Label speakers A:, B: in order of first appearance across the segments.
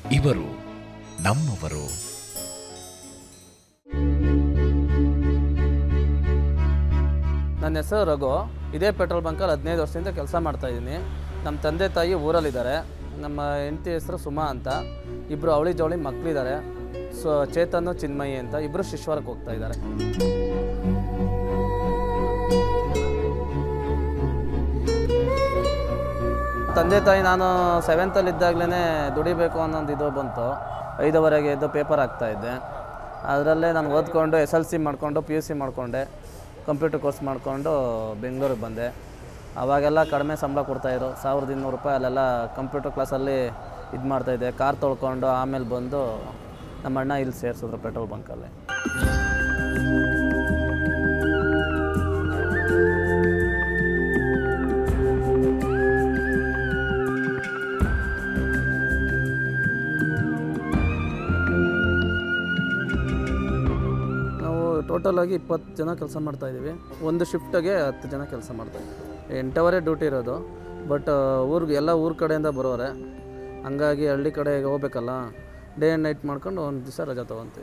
A: ಇವರು ನಮ್ಮವರು
B: ನನ್ನ ಹೆಸರು ರಘು ಇದೇ ಪೆಟ್ರೋಲ್ ಬಂಕಲ್ಲಿ ಹದಿನೈದು ವರ್ಷದಿಂದ ಕೆಲಸ ಮಾಡ್ತಾ ಇದ್ದೀನಿ ನಮ್ಮ ತಂದೆ ತಾಯಿ ಊರಲ್ಲಿದ್ದಾರೆ ನಮ್ಮ ಹೆಂಡತಿ ಹೆಸರು ಸುಮಾ ಅಂತ ಇಬ್ಬರು ಅವಳಿ ಜವಳಿ ಮಕ್ಕಳಿದ್ದಾರೆ ಸೊ ಚೇತನ್ ಚಿನ್ಮಯಿ ಅಂತ ಇಬ್ಬರು ಶಿಶ್ವರಕ್ಕೆ ಹೋಗ್ತಾ ಇದ್ದಾರೆ ತಂದೆ ತಾಯಿ ನಾನು ಸೆವೆಂತಲ್ಲಿ ಇದ್ದಾಗಲೇ ದುಡಿಬೇಕು ಅನ್ನೋದು ಇದು ಬಂತು ಐದುವರೆಗೆ ಎದ್ದು ಪೇಪರ್ ಹಾಕ್ತಾ ಇದ್ದೆ ಅದರಲ್ಲೇ ನಾನು ಓದ್ಕೊಂಡು ಎಸ್ ಎಲ್ ಸಿ ಮಾಡಿಕೊಂಡು ಪಿ ಯು ಸಿ ಮಾಡಿಕೊಂಡೆ ಕಂಪ್ಯೂಟರ್ ಕೋರ್ಸ್ ಮಾಡಿಕೊಂಡು ಬೆಂಗಳೂರಿಗೆ ಬಂದೆ ಅವಾಗೆಲ್ಲ ಕಡಿಮೆ ಸಂಬಳ ಕೊಡ್ತಾಯಿದ್ರು ಸಾವಿರದ ಇನ್ನೂರು ರೂಪಾಯಿ ಅಲ್ಲೆಲ್ಲ ಕಂಪ್ಯೂಟರ್ ಕ್ಲಾಸಲ್ಲಿ ಇದು ಮಾಡ್ತಾಯಿದ್ದೆ ಕಾರ್ ತೊಳ್ಕೊಂಡು ಆಮೇಲೆ ಬಂದು ನಮ್ಮ ಅಣ್ಣ ಇಲ್ಲಿ ಸೇರಿಸಿದ್ರು ಪೆಟ್ರೋಲ್ ಬಂಕಲ್ಲಿ ನಾವು ಟೋಟಲಾಗಿ ಇಪ್ಪತ್ತು ಜನ ಕೆಲಸ ಮಾಡ್ತಾಯಿದ್ದೀವಿ ಒಂದು ಶಿಫ್ಟಿಗೆ ಹತ್ತು ಜನ ಕೆಲಸ ಮಾಡ್ತಾಯಿದ್ದೀವಿ ಎಂಟವರೇ ಡ್ಯೂಟಿ ಇರೋದು ಬಟ್ ಊರಿಗೆ ಎಲ್ಲ ಊರ ಕಡೆಯಿಂದ ಬರೋರೆ ಹಂಗಾಗಿ ಹಳ್ಳಿ ಕಡೆ ಹೋಗ್ಬೇಕಲ್ಲ ಡೇ ಆ್ಯಂಡ್ ನೈಟ್ ಮಾಡ್ಕೊಂಡು ಒಂದು ದಿವಸ ರಜಾ ತೊಗೊತೀವಿ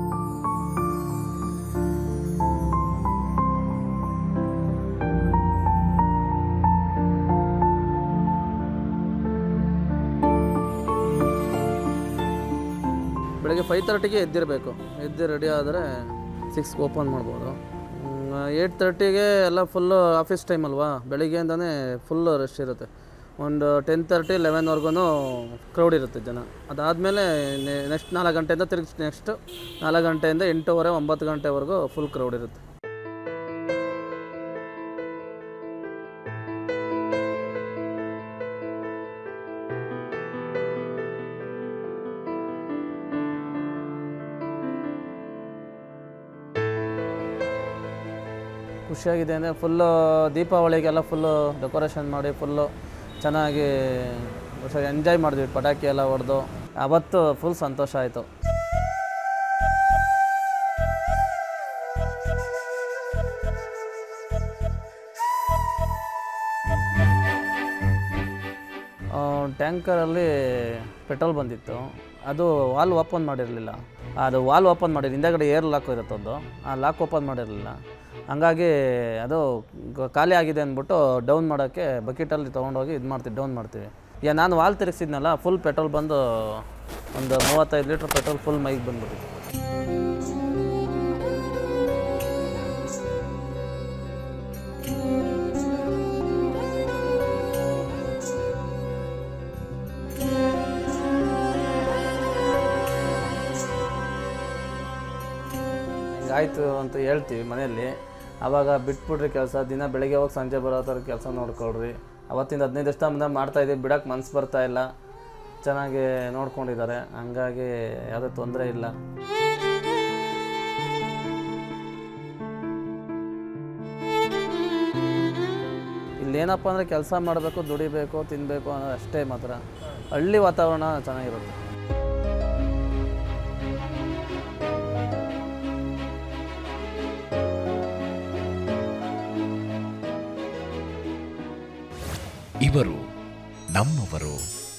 B: ಬೆಳಗ್ಗೆ ಫೈವ್ ತರ್ಟಿಗೆ ಎದ್ದಿರಬೇಕು ಎದ್ದು ರೆಡಿ ಆದರೆ ಸಿಕ್ಸ್ಗೆ ಓಪನ್ ಮಾಡ್ಬೋದು ಏಯ್ಟ್ ತರ್ಟಿಗೆ ಎಲ್ಲ ಫುಲ್ಲು ಆಫೀಸ್ ಟೈಮ್ ಅಲ್ವಾ ಬೆಳಿಗ್ಗೆಯಿಂದನೇ ಫುಲ್ಲು ರಶ್ ಇರುತ್ತೆ ಒಂದು ಟೆನ್ ತರ್ಟಿ ಲೆವೆನ್ವರೆಗೂ ಕ್ರೌಡ್ ಇರುತ್ತೆ ಜನ ಅದಾದಮೇಲೆ ನೆಕ್ಸ್ಟ್ ನಾಲ್ಕು ಗಂಟೆಯಿಂದ ತಿರುಗಿ ನೆಕ್ಸ್ಟ್ ನಾಲ್ಕು ಗಂಟೆಯಿಂದ ಎಂಟೂವರೆ ಒಂಬತ್ತು ಗಂಟೆವರೆಗೂ ಫುಲ್ ಕ್ರೌಡ್ ಇರುತ್ತೆ ಖುಷಿಯಾಗಿದೆ ಅಂದರೆ ಫುಲ್ಲು ದೀಪಾವಳಿಗೆಲ್ಲ ಫುಲ್ಲು ಡೆಕೋರೇಷನ್ ಮಾಡಿ ಫುಲ್ಲು ಚೆನ್ನಾಗಿ ಎಂಜಾಯ್ ಮಾಡಿದ್ವಿ ಪಟಾಕಿ ಎಲ್ಲ ಹೊಡೆದು ಅವತ್ತು ಫುಲ್ ಸಂತೋಷ ಆಯಿತು ಟ್ಯಾಂಕರಲ್ಲಿ ಪೆಟ್ರೋಲ್ ಬಂದಿತ್ತು ಅದು ವಾಲ್ ಓಪನ್ ಮಾಡಿರಲಿಲ್ಲ ಅದು ವಾಲ್ ಓಪನ್ ಮಾಡಿರಿ ಹಿಂದೆಗಡೆ ಏರ್ ಲಾಕ್ ಇರುತ್ತೆ ಒಂದು ಆ ಲಾಕ್ ಓಪನ್ ಮಾಡಿರಲಿಲ್ಲ ಹಂಗಾಗಿ ಅದು ಗ- ಖಾಲಿ ಆಗಿದೆ ಅಂದ್ಬಿಟ್ಟು ಡೌನ್ ಮಾಡೋಕ್ಕೆ ಬಕೆಟಲ್ಲಿ ತೊಗೊಂಡೋಗಿ ಇದು ಮಾಡ್ತೀವಿ ಡೌನ್ ಮಾಡ್ತೀವಿ ಈಗ ನಾನು ವಾಲ್ ತಿರುಗಿಸಿದ್ನಲ್ಲ ಫುಲ್ ಪೆಟ್ರೋಲ್ ಬಂದು ಒಂದು ಮೂವತ್ತೈದು ಲೀಟ್ರ್ ಪೆಟ್ರೋಲ್ ಫುಲ್ ಮೈಗೆ ಬಂದ್ಬಿಟ್ಟಿತ್ತು ಆಯಿತು ಅಂತ ಹೇಳ್ತೀವಿ ಮನೆಯಲ್ಲಿ ಆವಾಗ ಬಿಟ್ಬಿಡ್ರಿ ಕೆಲಸ ದಿನ ಬೆಳಗ್ಗೆ ಹೋಗಿ ಸಂಜೆ ಬರೋ ಥರ ಕೆಲಸ ನೋಡ್ಕೊಳ್ರಿ ಅವತ್ತಿಂದ ಹದಿನೈದು ವರ್ಷ ಮುಂದೆ ಮಾಡ್ತಾಯಿದ್ದೀವಿ ಬಿಡೋಕೆ ಮನ್ಸು ಬರ್ತಾ ಇಲ್ಲ ಚೆನ್ನಾಗಿ ನೋಡ್ಕೊಂಡಿದ್ದಾರೆ ಹಂಗಾಗಿ ಯಾವುದೇ ತೊಂದರೆ ಇಲ್ಲ ಇಲ್ಲೇನಪ್ಪ ಅಂದರೆ ಕೆಲಸ ಮಾಡಬೇಕು ದುಡಿಬೇಕು ತಿನ್ನಬೇಕು ಅನ್ನೋದು ಅಷ್ಟೇ ಮಾತ್ರ ಹಳ್ಳಿ ವಾತಾವರಣ ಚೆನ್ನಾಗಿರುತ್ತೆ
A: ಇವರು ನಮ್ಮವರು